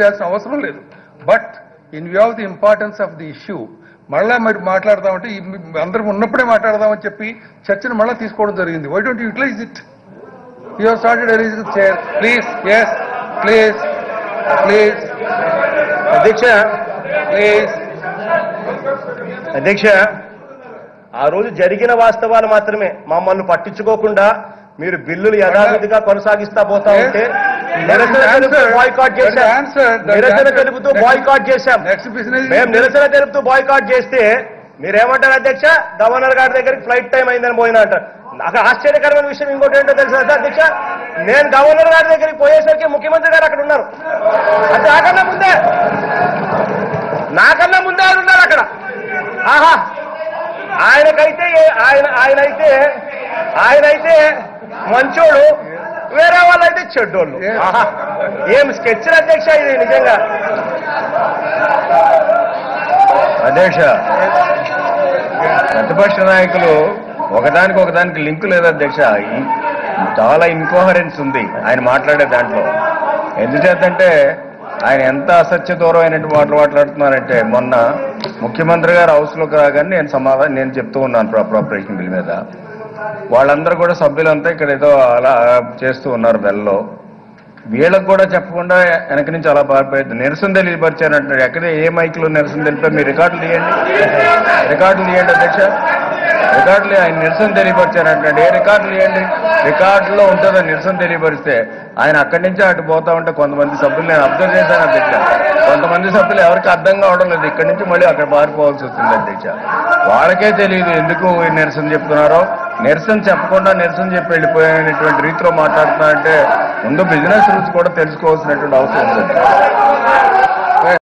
చేయాల్సిన అవసరం లేదు but in view of the importance of the issue మళ్ళా మరి మాట్లాడదామంటే ఈ మీ- అందరం ఉన్నప్పుడే మాట్లాడదామని చెప్పి చర్చను మళ్ళీ తీసుకోవడం జరిగింది why don't utilize it you have started erase chair please yes please please అధ్యక్ష ప్లీజ్ అధ్యక్ష ఆ రోజు జరిగిన వాస్తవాలు మాత్రమే మమ్మల్ని పట్టించుకోకుండా మీరు బిల్లులు యథావిధిగా కొనసాగిస్తా పోతా Yes. ఉంటే That నిరసన is తెలుపుతూ answer. బాయ్కాట్ That is చేశాం answer. That is నిరసన answer. తెలుపుతూ Next- బాయ్కాట్ చేశాం నెక్స్ట్ బిజినెస్ మేము నిరసన తెలుపుతూ బాయ్కాట్ చేస్తే మీరేమంటారు అధ్యక్ష గవర్నర్ గారి దగ్గరికి ఫ్లైట్ టైం అయిందని పోయినా అంటారు నాకు ఆశ్చర్యకరమైన విషయం ఇంకోటి ఏంటో తెలుసా సార్ అధ్యక్ష నేను గవర్నర్ గారి దగ్గరికి పోయేసరికి ముఖ్యమంత్రి గారు అక్కడ ఉన్నారు అది నాకన్నా ముందే నాకన్నా ముందే ఆయన ఉన్నారు అక్కడ ఆహా ఆయనకైతే ఏ- ఆయన ఆయనైతే ఆయనైతే మంచోడు వేరే వాళ్ళైతే చెడ్డోళ్ళు Yes. ఆహా ఏం స్కెచ్ అధ్యక్ష ఇది నిజంగా అధ్యక్ష ప్రతిపక్ష నాయకులు ఒకదానికి ఒకదానికి లింక్ లేదు అధ్యక్ష ఈ- చాలా ఇన్కోహరెన్స్ ఉంది ఆయన మాట్లాడే దాంట్లో ఎందుచేతంటే ఆయన ఎంత అసత్య దూరమైనటువంటి మాటలు మాట్లాడుతున్నారంటే మొన్న ముఖ్యమంత్రి గారు హౌస్లోకి రాగానే నేను సమాధానం నేను చెప్తూ ఉన్నాను అప్రాపరేషన్ బిల్ మీద వాళ్ళందరూ కూడా సభ్యులంతా ఇక్కడ ఏదో అలా చేస్తూ ఉన్నారు బెల్లో వీళ్ళకి కూడా చెప్పకుండా వెనక నుంచి అలా పారిపోయింది నిరసన తెలియపరిచారంటారు ఎక్కడ ఏ మైక్లో నిరసన తెలిపారు మీ రికార్డులు తీయండి రికార్డులు తీయండి అధ్యక్ష రికార్డులు ఆయన నిరసన తెలియపరిచారంటాడు ఏ రికార్డులు తీయండి రికార్డులో ఉంటుందో నిరసన తెలియపరిస్తే ఆయన అక్కడి నుంచి అటు పోతా ఉంటే కొంతమంది సభ్యులు నేను అబ్జర్వ్ చేశాను అధ్యక్ష కొంతమంది సభ్యులు ఎవరికి అర్థం కావడం లేదు ఇక్కడి నుంచి మళ్ళీ అక్కడ పారిపోవాల్సి వస్తుంది అధ్యక్ష వాళ్ళకే తెలియదు ఎందుకు ఈ నిరసన చెప్తున్నారో నిరసన చెప్పకుండా నిరసన చెప్పి వెళ్ళిపోయినటువంటి రీతిలో మాట్లాడుతున్నారంటే ముందు బిజినెస్ రూల్స్ కూడా తెలుసుకోవాల్సినటువంటి అవసరం ఉంది